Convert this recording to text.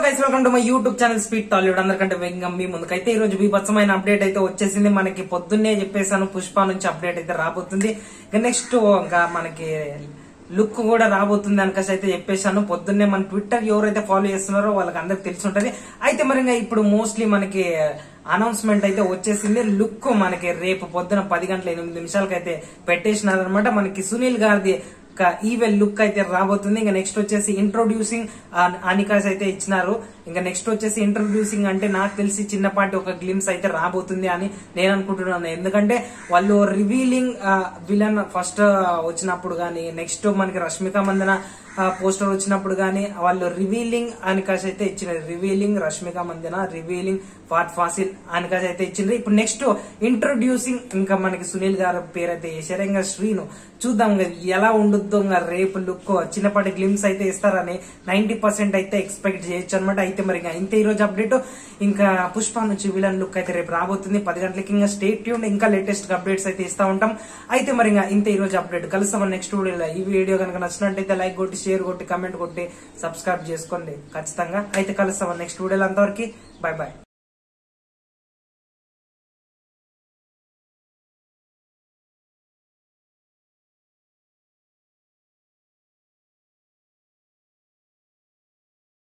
guys welcome to my YouTube channel speed Tollywood అందరికంటే వేగంగా మీ ముందుకైతే ఈ రోజు బీభత్సమైన అప్డేట్ అయితే వచ్చేసింది మనకి పొద్దున్నే చెప్పేసాను పుష్ప నుంచి అప్డేట్ అయితే రాబోతుంది ఇంకా నెక్స్ట్ ఇంకా మనకి లుక్ కూడా రాబోతుంది అనకాసి అయితే చెప్పేశాను పొద్దున్నే మన ట్విట్టర్ ఎవరైతే ఫాలో చేస్తున్నారో వాళ్ళకి అందరికి తెలిసి ఉంటది అయితే మరి ఇంకా ఇప్పుడు మోస్ట్లీ మనకి అనౌన్స్మెంట్ అయితే వచ్చేసింది లుక్ మనకి రేపు పొద్దున పది గంటల ఎనిమిది నిమిషాలకి అయితే పెట్టేసినారు అనమాట మనకి సునీల్ గారిది ఈవెల్ లుక్ అయితే రాబోతుంది ఇంకా నెక్స్ట్ వచ్చేసి ఇంట్రొడ్యూసింగ్ అనికాస్ అయితే ఇచ్చినారు ఇంకా నెక్స్ట్ వచ్చేసి ఇంట్రొడ్యూసింగ్ అంటే నాకు తెలిసి చిన్నపాటి ఒక గ్లిమ్స్ అయితే రాబోతుంది అని నేను అనుకుంటున్నాను ఎందుకంటే వాళ్ళు రివీలింగ్ విలన్ ఫస్ట్ వచ్చినప్పుడు గానీ నెక్స్ట్ మనకి రష్మిక మందన పోస్టర్ వచ్చినప్పుడు గానీ వాళ్ళు రివీలింగ్ అనికాస్ అయితే ఇచ్చినారు రివీలింగ్ రష్మిక మందన రివీలింగ్ ఫాట్ ఫాసిల్ అనికాస్ అయితే ఇచ్చిండ్రు ఇప్పుడు నెక్స్ట్ ఇంట్రొడ్యూసింగ్ ఇంకా మనకి సునీల్ గారి పేరు అయితే వేసారు ఇంకా శ్రీను చూద్దాం ఇంకా ఎలా ఉండుద్దో ఇంకా రేపు లుక్ చిన్నపాటి గ్లిమ్స్ అయితే ఇస్తారని నైన్టీ పర్సెంట్ అయితే ఎక్స్పెక్ట్ చేయొచ్చు అనమాట అయితే మరి ఇంకా ఇంత ఈ రోజు అప్డేట్ ఇంకా పుష్ప నుంచి విలన్ లుక్ అయితే రేపు రాబోతుంది పది గంటలకి ఇంకా స్టేట్ ట్యూన్ ఇంకా లేటెస్ట్ అప్డేట్స్ అయితే ఇస్తా ఉంటాం అయితే మరి ఇంకా ఇంత ఈ రోజు అప్డేట్ కలుస్తాం నెక్స్ట్ వీడియోలో ఈ వీడియో కనుక నచ్చినట్టయితే లైక్ కొట్టి షేర్ కొట్టి కమెంట్ కొట్టి సబ్స్క్రైబ్ చేసుకోండి ఖచ్చితంగా అయితే కలుస్తాం నెక్స్ట్ వీడియోలో అంతవరకు బాయ్ బాయ్